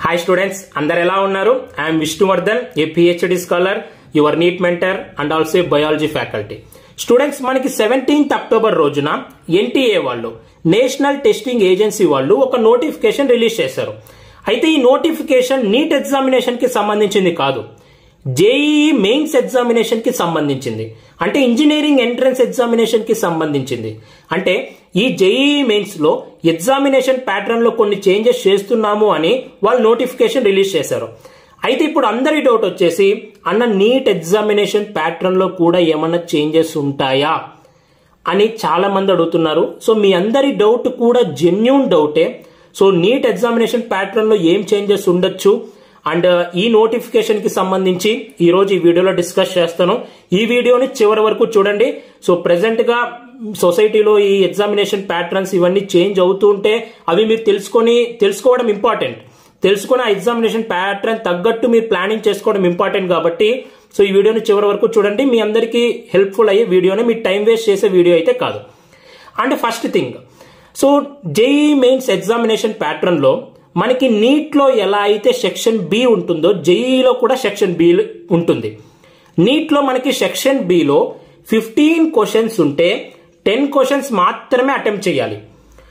hi students అందరు ఎలా ఉన్నారు I'm Vishnuvardhan a PhD scholar your NEET mentor and also biology faculty students మనకి seventeenth October రోజున NTA వాళ్ళు నేషనల్ టెస్టింగ్ ఏజెన్సీ వాళ్ళు ఒక నోటిఫికేషన్ రిలీజ్ చేశారు అయితే ఈ నోటిఫికేషన్ నీట్ ఎగ్జామినేషన్ కి సంబంధించింది కాదు జేఈఈ మెయిన్స్ ఎగ్జామినేషన్ కి సంబంధించింది అంటే ఇంజనీరింగ్ ఎంట్రన్స్ ఎగ్జామినేషన్ కి సంబంధించింది అంటే ఈ జేఈఈ మెయిన్స్ లో ఎగ్జామినేషన్ ప్యాటర్న్ లో కొన్ని చేంజెస్ చేస్తున్నాము అని వాళ్ళు నోటిఫికేషన్ రిలీజ్ చేశారు అయితే ఇప్పుడు అందరి డౌట్ వచ్చేసి అన్న నీట్ ఎగ్జామినేషన్ ప్యాటర్న్ లో కూడా ఏమన్నా చేంజెస్ ఉంటాయా అని చాలా మంది అడుగుతున్నారు సో మీ అందరి డౌట్ కూడా జెన్యున్ డౌటే సో నీట్ ఎగ్జామినేషన్ ప్యాటర్న్ లో ఏం చేంజెస్ ఉండొచ్చు అండ్ ఈ నోటిఫికేషన్ కి సంబంధించి ఈ రోజు ఈ వీడియోలో డిస్కస్ చేస్తాను ఈ వీడియోని చివరి వరకు చూడండి సో ప్రెసెంట్ గా సొసైటీలో ఈ ఎగ్జామినేషన్ ప్యాటర్న్స్ ఇవన్నీ చేంజ్ అవుతూ ఉంటే అవి మీరు తెలుసుకొని తెలుసుకోవడం ఇంపార్టెంట్ తెలుసుకుని ఆ ఎగ్జామినేషన్ ప్యాటర్న్ తగ్గట్టు మీరు ప్లానింగ్ చేసుకోవడం ఇంపార్టెంట్ కాబట్టి సో ఈ వీడియోని చివరి వరకు చూడండి మీ అందరికీ హెల్ప్ఫుల్ అయ్యే వీడియోని మీ టైం వేస్ట్ చేసే వీడియో అయితే కాదు and first thing so JEE Mains examination pattern లో మనకి నీట్ లో ఎలా అయితే సెక్షన్ బి ఉంటుందో జేఈలో కూడా సెక్షన్ బి ఉంటుంది నీట్ లో మనకి సెక్షన్ బిలో ఫిఫ్టీన్ క్వశ్చన్స్ ఉంటే టెన్ క్వశ్చన్స్ మాత్రమే అటెంప్ట్ చేయాలి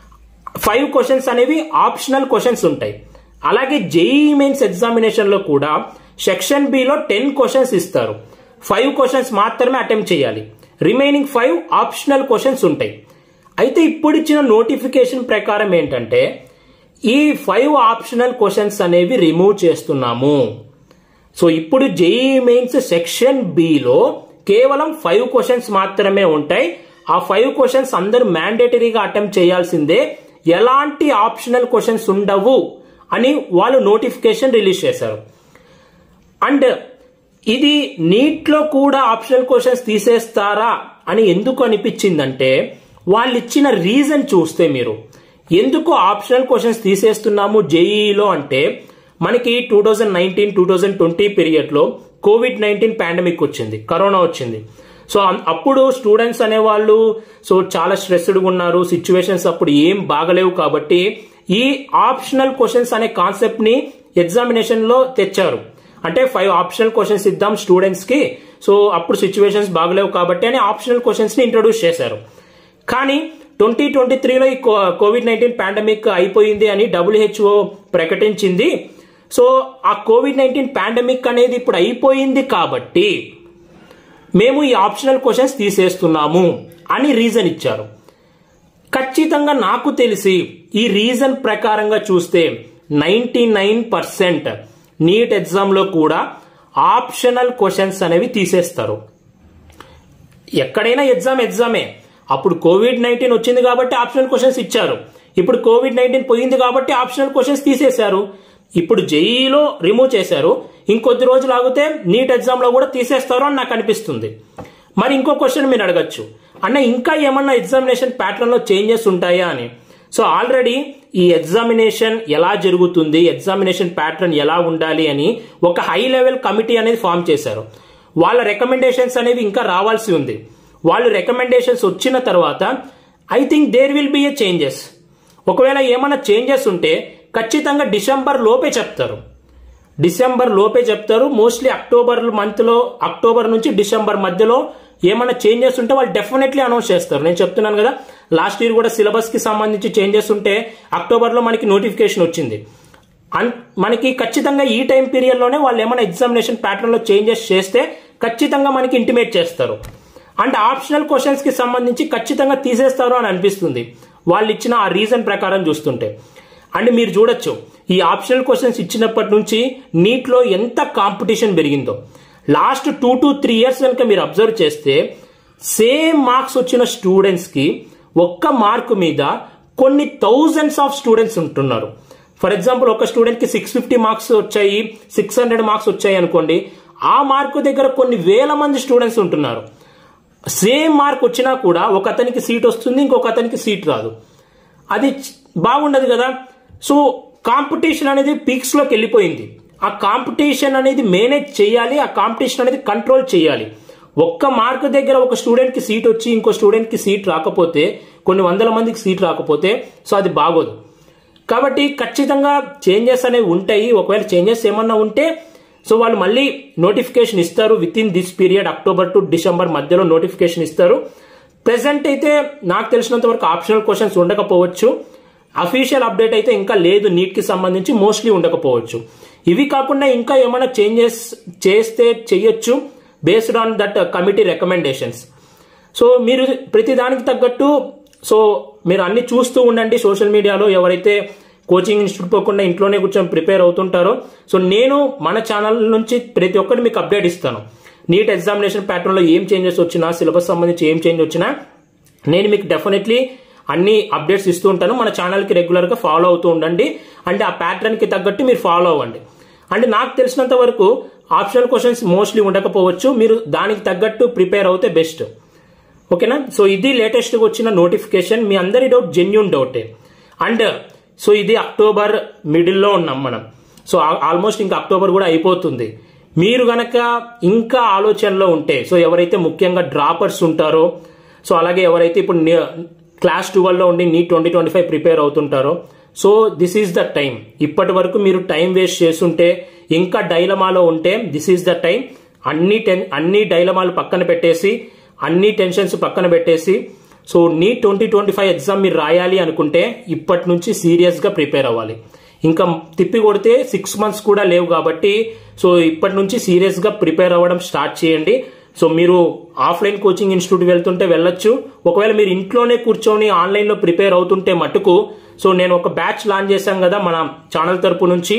ఫైవ్ క్వశ్చన్స్ అనేవి ఆప్షనల్ క్వశ్చన్స్ ఉంటాయి అలాగే జేఈ మెయిన్స్ ఎగ్జామినేషన్ లో కూడా సెక్షన్ బిలో టెన్ క్వశ్చన్స్ ఇస్తారు ఫైవ్ క్వశ్చన్స్ మాత్రమే అటెంప్ట్ చేయాలి రిమైనింగ్ ఫైవ్ ఆప్షనల్ క్వశ్చన్స్ ఉంటాయి అయితే ఇప్పుడు ఇచ్చిన నోటిఫికేషన్ ప్రకారం ఏంటంటే ఈ ఫైవ్ ఆప్షనల్ క్వశ్చన్స్ అనేవి రిమూవ్ చేస్తున్నాము సో ఇప్పుడు జేఈ మెయిన్స్ సెక్షన్ బిలో కేవలం ఫైవ్ క్వశ్చన్స్ మాత్రమే ఉంటాయి ఆ ఫైవ్ క్వశ్చన్స్ అందరూ మ్యాండేటరీగా అటెంప్ట్ చేయాల్సిందే ఎలాంటి ఆప్షనల్ క్వశ్చన్స్ ఉండవు అని వాళ్ళు నోటిఫికేషన్ రిలీజ్ చేశారు అండ్ ఇది నీట్లో కూడా ఆప్షనల్ క్వశ్చన్స్ తీసేస్తారా అని ఎందుకు అనిపించిందంటే వాళ్ళు ఇచ్చిన రీజన్ చూస్తే మీరు ఎందుకు ఆప్షనల్ క్వశ్చన్స్ తీసేస్తున్నాము జేఈలో అంటే మనకి two thousand nineteen two thousand twenty పీరియడ్లో కోవిడ్ నైన్టీన్ పాండమిక్ వచ్చింది కరోనా వచ్చింది సో అప్పుడు స్టూడెంట్స్ అనేవాళ్ళు సో చాలా స్ట్రెస్డ్గా ఉన్నారు సిచ్యువేషన్స్ అప్పుడు ఏం బాగలేవు కాబట్టి ఈ ఆప్షనల్ క్వశ్చన్స్ అనే కాన్సెప్ట్ ని ఎగ్జామినేషన్ లో తెచ్చారు అంటే ఫైవ్ ఆప్షనల్ క్వశ్చన్స్ ఇద్దాం స్టూడెంట్స్ కి సో అప్పుడు సిచ్యువేషన్స్ బాగలేవు కాబట్టి అని ఆప్షనల్ క్వశ్చన్స్ ని ఇంట్రొడ్యూస్ చేశారు కానీ ట్వంటీ ట్వంటీ త్రీలో ఈ కోవిడ్ నైన్టీన్ పాండమిక్ అయిపోయింది అని డబ్ల్యూహెచ్ఓ ప్రకటించింది సో ఆ కోవిడ్ నైన్టీన్ పాండమిక్ అనేది ఇప్పుడు అయిపోయింది కాబట్టి మేము ఈ ఆప్షనల్ క్వశ్చన్స్ తీసేస్తున్నాము అని రీజన్ ఇచ్చారు ఖచ్చితంగా నాకు తెలిసి ఈ రీజన్ ప్రకారంగా చూస్తే నైన్టీ నైన్ పర్సెంట్ నీట్ ఎగ్జామ్లో కూడా ఆప్షనల్ క్వశ్చన్స్ అనేవి తీసేస్తారు ఎక్కడైనా ఎగ్జామ్ ఎగ్జామే అప్పుడు కోవిడ్ నైన్టీన్ వచ్చింది కాబట్టి ఆప్షనల్ క్వశ్చన్స్ ఇచ్చారు ఇప్పుడు కోవిడ్ నైన్టీన్ పోయింది కాబట్టి ఆప్షనల్ క్వశ్చన్స్ తీసేశారు ఇప్పుడు జేఈలో రిమూవ్ చేశారు ఇంకొద్ది రోజులు ఆగితే నీట్ ఎగ్జామ్ లో కూడా తీసేస్తారు అని నాకు అనిపిస్తుంది మరి ఇంకో క్వశ్చన్ మీరు అడగచ్చు అన్న ఇంకా ఏమన్నా ఎగ్జామినేషన్ ప్యాటర్న్ లో చేంజెస్ ఉంటాయా అని సో ఆల్రెడీ ఈ ఎగ్జామినేషన్ ఎలా జరుగుతుంది ఎగ్జామినేషన్ ప్యాటర్న్ ఎలా ఉండాలి అని ఒక హై లెవెల్ కమిటీ అనేది ఫామ్ చేశారు వాళ్ళ రికమెండేషన్స్ అనేవి ఇంకా రావాల్సి ఉంది వాళ్ళు రికమెండేషన్స్ వచ్చిన తర్వాత I think there will be a changes ఒకవేళ ఏమైనా చేంజెస్ ఉంటే ఖచ్చితంగా డిసెంబర్ లోపే చెప్తారు డిసెంబర్ లోపే చెప్తారు మోస్ట్లీ అక్టోబర్ మంత్లో అక్టోబర్ నుంచి డిసెంబర్ మధ్యలో ఏమైనా చేంజెస్ ఉంటే వాళ్ళు డెఫినెట్లీ అనౌన్స్ చేస్తారు నేను చెప్తున్నాను కదా లాస్ట్ ఇయర్ కూడా సిలబస్ కి సంబంధించి చేంజెస్ ఉంటే అక్టోబర్లో మనకి నోటిఫికేషన్ వచ్చింది మనకి ఖచ్చితంగా ఈ టైం పీరియడ్లోనే వాళ్ళు ఏమైనా ఎగ్జామినేషన్ ప్యాటర్న్లో చేంజెస్ చేస్తే ఖచ్చితంగా మనకి ఇంటిమేట్ చేస్తారు అండ్ ఆప్షనల్ క్వశ్చన్స్ కి సంబంధించి ఖచ్చితంగా తీసేస్తారు అని అనిపిస్తుంది వాళ్ళు ఇచ్చిన ఆ రీజన్ ప్రకారం చూస్తుంటే అండ్ మీరు చూడొచ్చు ఈ ఆప్షనల్ క్వశ్చన్స్ ఇచ్చినప్పటి నుంచి నీట్లో ఎంత కాంపిటీషన్ పెరిగిందో last two to three years కనుక మీరు అబ్జర్వ్ చేస్తే సేమ్ మార్క్స్ వచ్చిన స్టూడెంట్స్ కి ఒక్క మార్క్ మీద కొన్ని థౌజండ్స్ ఆఫ్ స్టూడెంట్స్ ఉంటున్నారు ఫర్ ఎగ్జాంపుల్ ఒక స్టూడెంట్ కి సిక్స్ ఫిఫ్టీ మార్క్స్ వచ్చాయి సిక్స్ హండ్రెడ్ మార్క్స్ వచ్చాయి అనుకోండి ఆ మార్కు దగ్గర కొన్ని వేల మంది స్టూడెంట్స్ ఉంటున్నారు సేమ్ మార్క్ వచ్చినా కూడా ఒక అతనికి సీట్ వస్తుంది ఇంకొక అతనికి సీట్ రాదు అది బాగుండదు కదా సో కాంపిటీషన్ అనేది పీక్స్ లోకి వెళ్ళిపోయింది ఆ కాంపిటీషన్ అనేది మేనేజ్ చేయాలి ఆ కాంపిటీషన్ అనేది కంట్రోల్ చేయాలి ఒక్క మార్క్ దగ్గర ఒక స్టూడెంట్ కి సీట్ వచ్చి ఇంకో స్టూడెంట్ కి సీట్ రాకపోతే కొన్ని వందల మందికి సీట్ రాకపోతే సో అది బాగోదు కాబట్టి ఖచ్చితంగా చేంజెస్ అనేవి ఉంటాయి ఒకవేళ చేంజెస్ ఏమన్నా ఉంటే సో వాళ్ళు మళ్ళీ నోటిఫికేషన్ ఇస్తారు with in this period October to December మధ్యలో నోటిఫికేషన్ ఇస్తారు ప్రెసెంట్ అయితే నాకు తెలిసినంత వరకు ఆప్షనల్ క్వశ్చన్స్ ఉండకపోవచ్చు అఫీషియల్ అప్డేట్ అయితే ఇంకా లేదు నీట్ కి సంబంధించి మోస్ట్లీ ఉండకపోవచ్చు ఇవి కాకుండా ఇంకా ఏమైనా చేంజెస్ చేస్తే చెయ్యొచ్చు based on that committee recommendations so మీరు ప్రతి దానికి తగ్గట్టు సో మీరు అన్ని చూస్తూ ఉండండి సోషల్ మీడియాలో ఎవరైతే కోచింగ్ ఇన్స్టిట్యూట్ పోకుండా ఇంట్లోనే కూర్చొని ప్రిపేర్ అవుతుంటారో సో నేను మన ఛానల్ నుంచి ప్రతి ఒక్కటి మీకు అప్డేట్ ఇస్తాను నీట్ ఎగ్జామినేషన్ ప్యాటర్న్లో ఏం చేంజెస్ వచ్చినా సిలబస్ సంబంధించి ఏం చేంజ్ వచ్చినా నేను మీకు డెఫినెట్లీ అన్ని అప్డేట్స్ ఇస్తూ ఉంటాను మన ఛానల్కి రెగ్యులర్గా ఫాలో అవుతూ ఉండండి అంటే ఆ ప్యాటర్న్కి తగ్గట్టు మీరు ఫాలో అవ్వండి అంటే నాకు తెలిసినంత వరకు ఆప్షనల్ క్వశ్చన్స్ మోస్ట్లీ ఉండకపోవచ్చు మీరు దానికి తగ్గట్టు ప్రిపేర్ అవుతే బెస్ట్ ఓకేనా సో ఇది లేటెస్ట్గా వచ్చిన నోటిఫికేషన్ మీ అందరి డౌట్ జెన్యున్ డౌటే అండ్ సో ఇది అక్టోబర్ మిడిల్లో ఉన్నాం మనం సో ఆల్మోస్ట్ ఇంకా అక్టోబర్ కూడా అయిపోతుంది మీరు గనక ఇంకా ఆలోచనలో ఉంటే సో ఎవరైతే ముఖ్యంగా డ్రాపర్స్ ఉంటారో సో అలాగే ఎవరైతే ఇప్పుడు క్లాస్ ట్వెల్వ్లో ఉండి NEET twenty twenty five prepare అవుతుంటారో so this is the time ఇప్పటి వరకు మీరు టైం వేస్ట్ చేస్తుంటే ఇంకా డైలమాలో ఉంటే దిస్ ఈజ్ ద టైం అన్ని టెన్ అన్ని డైలమాలు పక్కన పెట్టేసి అన్ని టెన్షన్స్ పక్కన పెట్టేసి సో నీ ట్వంటీ ట్వంటీ ఫైవ్ ఎగ్జామ్ మీరు రాయాలి అనుకుంటే ఇప్పటి నుంచి సీరియస్గా ప్రిపేర్ అవ్వాలి ఇంకా తిప్పి కొడితే సిక్స్ మంత్స్ కూడా లేవు కాబట్టి సో ఇప్పటి నుంచి సీరియస్గా ప్రిపేర్ అవ్వడం స్టార్ట్ చేయండి సో మీరు ఆఫ్లైన్ కోచింగ్ ఇన్స్టిట్యూట్ వెళ్తుంటే వెళ్ళొచ్చు ఒకవేళ మీరు ఇంట్లోనే కూర్చొని ఆన్లైన్లో ప్రిపేర్ అవుతుంటే మటుకు సో నేను ఒక బ్యాచ్ లాంచ్ చేశాం కదా మన ఛానల్ తరపు నుంచి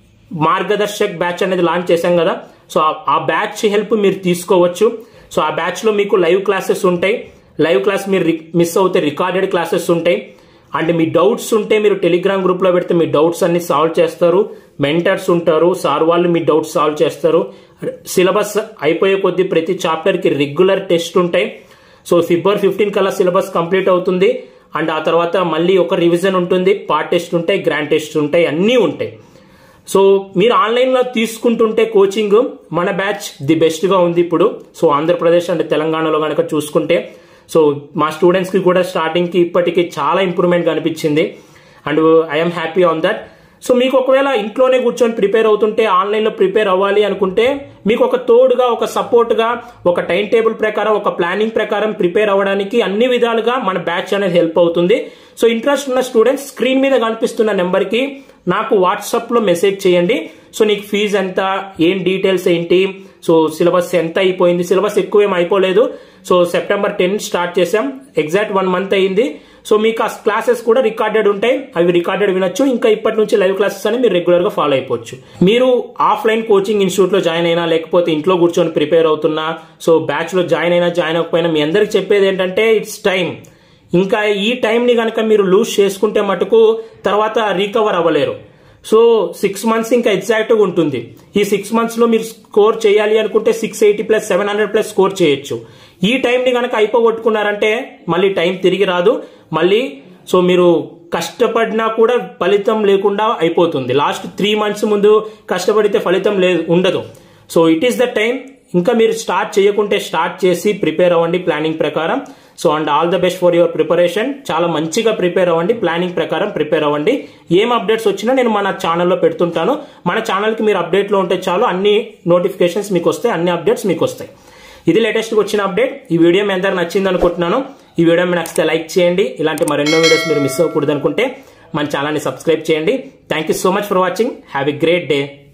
మార్గదర్శక్ బ్యాచ్ అనేది లాంచ్ చేశాం కదా సో ఆ బ్యాచ్ హెల్ప్ మీరు తీసుకోవచ్చు సో ఆ బ్యాచ్లో మీకు లైవ్ క్లాసెస్ ఉంటాయి లైవ్ క్లాస్ మీరు మిస్ అవుతే రికార్డెడ్ క్లాసెస్ ఉంటాయి అండ్ మీ డౌట్స్ ఉంటే మీరు టెలిగ్రామ్ గ్రూప్లో పెడితే మీ డౌట్స్ అన్ని సాల్వ్ చేస్తారు మెంటర్స్ ఉంటారు సార్ వాళ్ళు మీ డౌట్స్ సాల్వ్ చేస్తారు సిలబస్ అయిపోయే కొద్దీ ప్రతి చాప్టర్కి రెగ్యులర్ టెస్ట్ ఉంటాయి సో ఫిబ్రవరి ఫిఫ్టీన్ కల్లా సిలబస్ కంప్లీట్ అవుతుంది అండ్ ఆ తర్వాత మళ్ళీ ఒక రివిజన్ ఉంటుంది పార్ట్ టెస్ట్ ఉంటాయి గ్రాండ్ టెస్ట్ ఉంటాయి అన్నీ ఉంటాయి సో మీరు ఆన్లైన్లో తీసుకుంటుంటే కోచింగ్ మన బ్యాచ్ ది బెస్ట్గా ఉంది ఇప్పుడు సో ఆంధ్రప్రదేశ్ అండ్ తెలంగాణలో కనుక చూసుకుంటే సో మా స్టూడెంట్స్కి కూడా స్టార్టింగ్కి ఇప్పటికీ చాలా ఇంప్రూవ్మెంట్ కనిపించింది and I'm happy on that so మీకు ఒకవేళ ఇంట్లోనే కూర్చొని ప్రిపేర్ అవుతుంటే ఆన్లైన్లో ప్రిపేర్ అవ్వాలి అనుకుంటే మీకు ఒక తోడుగా ఒక సపోర్ట్గా ఒక టైం టేబుల్ ప్రకారం ఒక ప్లానింగ్ ప్రకారం ప్రిపేర్ అవ్వడానికి అన్ని విధాలుగా మన బ్యాచ్ అనేది హెల్ప్ అవుతుంది సో ఇంట్రెస్ట్ ఉన్న స్టూడెంట్స్ స్క్రీన్ మీద కనిపిస్తున్న నెంబర్కి నాకు వాట్సాప్లో మెసేజ్ చేయండి సో నీకు ఫీజు ఎంత ఏం డీటెయిల్స్ ఏంటి సో సిలబస్ ఎంత అయిపోయింది సిలబస్ ఎక్కువ ఏం అయిపోలేదు సో సెప్టెంబర్ టెన్ స్టార్ట్ చేసాం ఎగ్జాక్ట్ వన్ మంత్ అయింది సో మీకు ఆ క్లాసెస్ కూడా రికార్డెడ్ ఉంటాయి అవి రికార్డెడ్ వినొచ్చు ఇంకా ఇప్పటి నుంచి లైవ్ క్లాసెస్ అని మీరు రెగ్యులర్ గా ఫాలో అయిపోవచ్చు మీరు ఆఫ్లైన్ కోచింగ్ ఇన్స్టిట్యూట్ లో జాయిన్ అయినా లేకపోతే ఇంట్లో కూర్చొని ప్రిపేర్ అవుతున్నా సో బ్యాచ్ లో జాయిన్ అయినా జాయిన్ అవ్వకపోయినా మీ అందరికి చెప్పేది ఏంటంటే ఇట్స్ టైం ఇంకా ఈ టైంని కనుక మీరు లూజ్ చేసుకుంటే మటుకు తర్వాత రీకవర్ అవ్వలేరు సో సిక్స్ మంత్స్ ఇంకా ఎగ్జాక్ట్గా ఉంటుంది ఈ సిక్స్ మంత్స్లో మీరు స్కోర్ చేయాలి అనుకుంటే six eighty plus seven hundred plus score చేయొచ్చు ఈ టైంని కనుక అయిపోగొట్టుకున్నారంటే మళ్ళీ టైం తిరిగి రాదు మళ్ళీ సో మీరు కష్టపడినా కూడా ఫలితం లేకుండా అయిపోతుంది లాస్ట్ త్రీ మంత్స్ ముందు కష్టపడితే ఫలితం లేదు ఉండదు so it is the time ఇంకా మీరు స్టార్ట్ చేయకుంటే స్టార్ట్ చేసి ప్రిపేర్ అవ్వండి ప్లానింగ్ ప్రకారం so and all the best for your preparation చాలా మంచిగా ప్రిపేర్ అవ్వండి ప్లానింగ్ ప్రకారం ప్రిపేర్ అవ్వండి ఏం అప్డేట్స్ వచ్చినా నేను మన ఛానల్లో పెడుతుంటాను మన ఛానల్కి మీరు అప్డేట్లో ఉంటే చాలు అన్ని నోటిఫికేషన్స్ మీకు వస్తాయి అన్ని అప్డేట్స్ మీకు వస్తాయి ఇది లేటెస్ట్గా వచ్చిన అప్డేట్ ఈ వీడియో మీ అందరికి నచ్చింది అనుకుంటున్నాను ఈ వీడియో మీకు నచ్చితే లైక్ చేయండి ఇలాంటి మరెన్నో వీడియోస్ మీరు మిస్ అవ్వకూడదు అనుకుంటే మన ఛానల్ని సబ్స్క్రైబ్ చేయండి thank you so much for watching have a great day